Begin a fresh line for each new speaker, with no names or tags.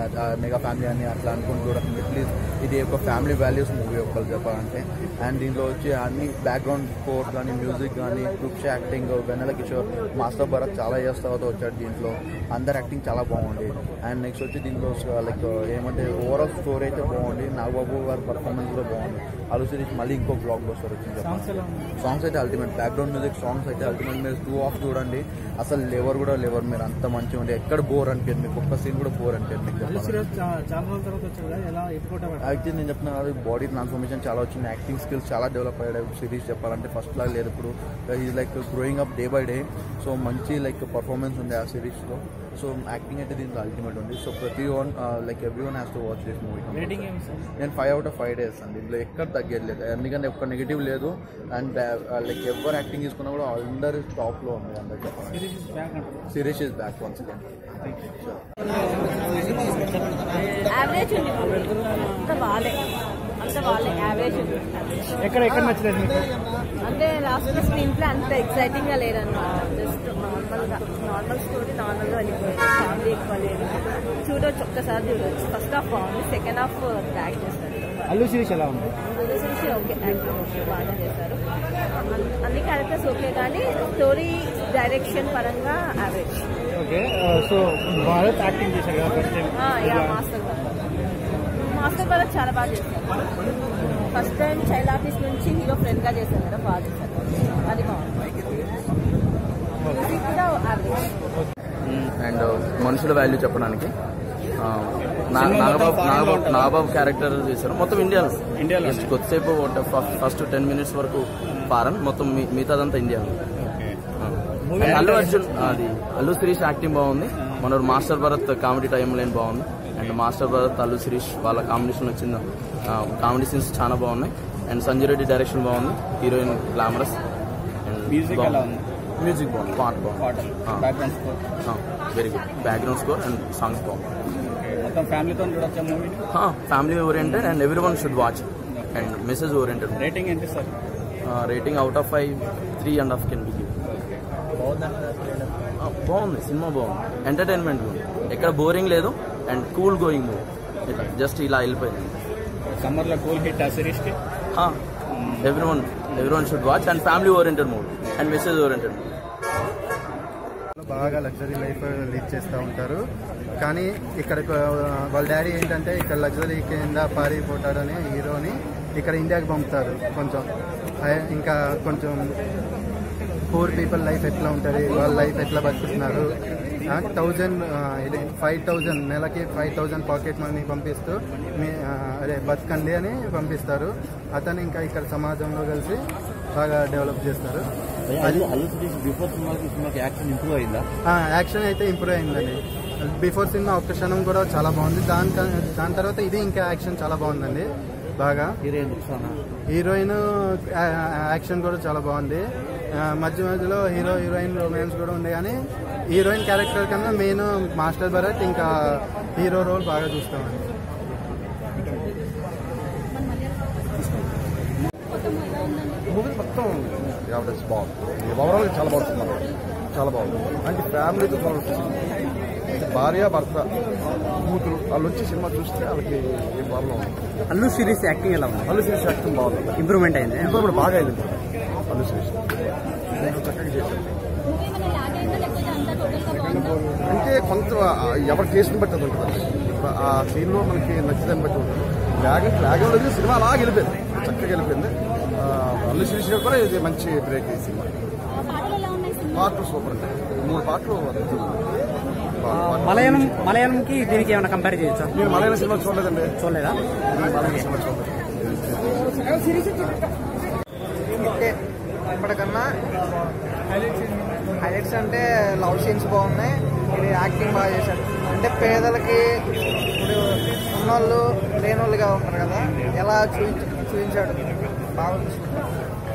Mega family అని అట్లా అనుకుని చూడకండి ప్లీజ్ ఇది ఒక ఫ్యామిలీ వాల్యూస్ మూవీ ఒకళ్ళు చెప్పాలంటే అండ్ దీంట్లో వచ్చి అన్ని బ్యాక్గ్రౌండ్ స్కోర్ కానీ మ్యూజిక్ కానీ groups acting Vennela Kishore master Bharat చాలా ఇయర్స్ తర్వాత వచ్చాడు దీంట్లో అందరు యాక్టింగ్ చాలా బాగుంది అండ్ నెక్స్ట్ వచ్చి దీంట్లో లైక్ ఏమంటే ఓవరాల్ స్టోరీ అయితే బాగుంది నాగబాబు గారి పర్ఫార్మెన్స్ కూడా బాగుంది అలు సిరీస్ మళ్ళీ ఇంకో బ్లాక్ బస్టర్ వచ్చింది చెప్పాలి. సాంగ్స్ అయితే అల్టిమేట్ బ్యాక్గ్రౌండ్ మ్యూజిక్ సాంగ్స్ అయితే అల్టిమేట్ మీరు టూ ఆఫ్ చూడండి అసలు లేవర్ కూడా లేవర్ మీరు అంత మంచిగా ఉండే ఎక్కడ బోర్ అనిపించండి మీకు ఒక్క సీన్ కూడా బోర్ అనిపించండి మీకు
అల్లు
చెప్పాలి.
సిరీస్ చాలా రోజుల తర్వాత వచ్చాడు కదా ఎలా ఎప్పుడు
యాక్చువల్లీ నేను చెప్తున్నా కదా బాడీ ట్రాన్స్ఫర్మేషన్ చాలా వచ్చింది యాక్టింగ్ స్కిల్స్ చాలా డెవలప్ అయ్యాయి సిరీస్ చెప్పాలంటే ఫస్ట్ లాగా లేదు ఇప్పుడు is like growing up day by day so మంచి లైక్ పర్ఫార్మెన్స్ ఉంది ఆ సిరీస్లో సో యాక్టింగ్ అయితే దీంట్లో అల్టిమేట్ ఉంది సో ప్రతి one like every one has to watch this movie
rating ఏమి సార్
నేను five out of five days అండి దీంట్లో ఎక్కడ తగ్గలేదు ఎందుకంటే ఒక్క నెగిటివ్ లేదు అండ్ లైక్ ఎవరు యాక్టింగ్ తీసుకున్నా కూడా అందరు టాప్లో ఉంది అందరు చెప్పాలి
సిరీస్ ఇస్ బ్యాక్ అంటారు
Sirish is back once again
average ఉంది అంత బాగాలే అంత బాగాలే యావరేజ్ ఉంది
ఎక్కడ ఎక్కడ నచ్చలేదు మీకు
అంటే లాస్ట్ స్క్రీన్ ప్లే అంత ఎక్సైటింగ్ గా లేదన్నమాట జస్ట్ నార్మల్ గా నార్మల్ స్టోరీ నార్మల్ గా వెళ్ళిపోయింది ఫ్యామిలీ ఎక్కువ లేదు చూడొచ్చు ఒక్కసారి చూడొచ్చు ఫస్ట్ హాఫ్ బాగుంది సెకండ్ హాఫ్ ట్రాక్ చేస్తారు
అల్లు సిరీస్ ఎలా ఉంది
చూసి ఓకే యాక్టింగ్ ఓకే బాగా చేశారు అన్ని- అన్ని క్యారెక్టర్స్ ఓకే కానీ స్టోరీ డైరెక్షన్ పరంగా average
okay so Bharat acting చేశాడు కదా first time
yeah master Bharat master Bharat చాలా బాగా చేశారు ఫస్ట్ టైం చైల్డ్ ఆర్టిస్ట్ నుంచి హీరో ఫ్రెండ్ గా చేశారు కదా బాగా చేశారు అది బాగుంది మ్యూజిక్ కూడా యావరేజ్
అండ్ మనుషుల వాల్యూ చెప్పడానికి ఆ, నా- నాగబాబు నాగబాబు నాగబాబు క్యారెక్టర్ చేశారు మొత్తం ఇండియాలో
ఇండియాలో
జస్ట్ కొద్దిసేపు ఫస్ట్ టెన్ మినిట్స్ వరకు పారన్ మొత్తం మీ- మిగతాదంతా ఇండియాలో
Movie
and Allu
actor-
Arjun అది అల్లు శిరీష్ యాక్టింగ్ బాగుంది మన master Bharat comedy time line బాగుంది అండ్ మాస్టర్ భరత్ అల్లు శిరీష్ వాళ్ళ కాంబినేషన్ వచ్చింది కామెడీ సీన్స్ చాలా బాగున్నాయి అండ్ సంజయ్ రెడ్డి డైరెక్షన్ బాగుంది హీరోయిన్ గ్లామరస్
Music ఎలా ఉంది?
మ్యూజిక్ బాగుంది పాట బాగుంది
background score
very good background score and songs బాగుంది
మొత్తం ఫ్యామిలీతో చూడొచ్చా మూవీని
family oriented and every one should watch and message oriented
rating ఎంత sir
rating out of five three and half can be బాగుంది సినిమా బాగుంది ఎంటర్టైన్మెంట్ ఉంది ఎక్కడ బోరింగ్ లేదు అండ్ కూల్ గోయింగ్ మూవీ ఇట్లా జస్ట్ ఇలా వెళ్ళిపోయింది
సమ్మర్ లో కూల్ హిట్ ఆ సిరీస్ కి
every one every one should watch and family oriented movie and message oriented
బాగా లగ్జరీ లైఫ్ లీడ్ చేస్తూ ఉంటారు కానీ ఇక్కడ వాళ్ళ డాడీ ఏంటంటే ఇక్కడ లగ్జరీ కింద పారిపోతాడని హీరోని ఇక్కడ ఇండియాకి పంపుతారు కొంచెం అయ్- ఇంకా కొంచెం పూర్ పీపుల్ లైఫ్ ఎట్లా ఉంటుంది వాళ్ళ లైఫ్ ఎట్లా బతుకుతున్నారు థౌజండ్ ఇది ఫైవ్ థౌజండ్ నెలకి ఫైవ్ థౌజండ్ పాకెట్ మనీ పంపిస్తూ మీ ఆ, అదే బతకండి అని పంపిస్తారు అతను ఇంకా ఇక్కడ సమాజంలో కలిసి బాగా డెవలప్ చేస్తారు అది
బిఫోర్ సినిమాకి సినిమాకి యాక్షన్ ఇంప్రూవ్ అయిందా
ఆ, యాక్షన్ అయితే ఇంప్రూవ్ అయిందండి బిఫోర్ సినిమా ఒక్క క్షణం కూడా చాలా బాగుంది దాని క- దాని తర్వాత ఇది ఇంకా యాక్షన్ చాలా బాగుందండి బాగా
హీరోయిన్
హీరోయిన్ ఆ, యాక్షన్ కూడా చాలా బాగుంది ఆ, మధ్య మధ్యలో హీరో హీరోయిన్ రొమాన్స్ కూడా ఉంది కానీ హీరోయిన్ క్యారెక్టర్ కన్నా మెయిన్ మాస్టర్ భరత్ ఇంకా హీరో రోల్ బాగా చూస్తామండి
మూవీ మొత్తం యావరేజ్ బాగుంది ఓవరాల్ చాలా బాగుంది చాలా బాగుంది అంటే ఫ్యామిలీతో చూడవచ్చు అంటే భార్య భర్త కూతురు వాళ్ళు వచ్చి సినిమా చూస్తే వాళ్ళకి ఏ ప్రాబ్లం ఉండదు.
అల్లు సిరీస్ యాక్టింగ్ ఎలా ఉంది
అల్లు సిరీస్ యాక్టింగ్ బాగుంది
ఇంప్రూవ్మెంట్ అయింది
ఇంప్రూవ్మెంట్ బాగా అయింది అల్లు సిరీస్ చక్కగా చేశారు అంటే కొంత ఆ, ఎవరి టేస్ట్ని బట్టి అది ఉంటుంది ఇప్పుడు ఆ సీన్లో మనకి నచ్చిందని బట్టి ఉంటుంది వేగం వేగం లేదు సినిమా అలా వెళ్ళిపోయింది చక్కగా వెళ్ళిపోయింది ఆ, అల్లు శిరీష్ గారు కూడా ఇది మంచి బ్రేక్ ఈ సినిమా పాటలు సూపర్ అండి మూడు పాటలు అద్భుతం. బాగా-
మలయాళం మలయాళంకి దీనికి ఏమైనా కంపేర్ చేయొచ్చా
నేను మలయాళం సినిమా చూడలేదండి
చూడలేదా
నేను మలయాళం సినిమా చూడలేదు
ఇప్పటికన్నా హైలైట్స్ అంటే లవ్ సీన్స్ బాగున్నాయి ఇది యాక్టింగ్ బాగా చేశారు అంటే పేదలకి ఇప్పుడు ఉన్నోళ్ళు లేనోళ్ళుగా ఉంటారు కదా ఎలా చూపించ చూపించాడు బాగుంది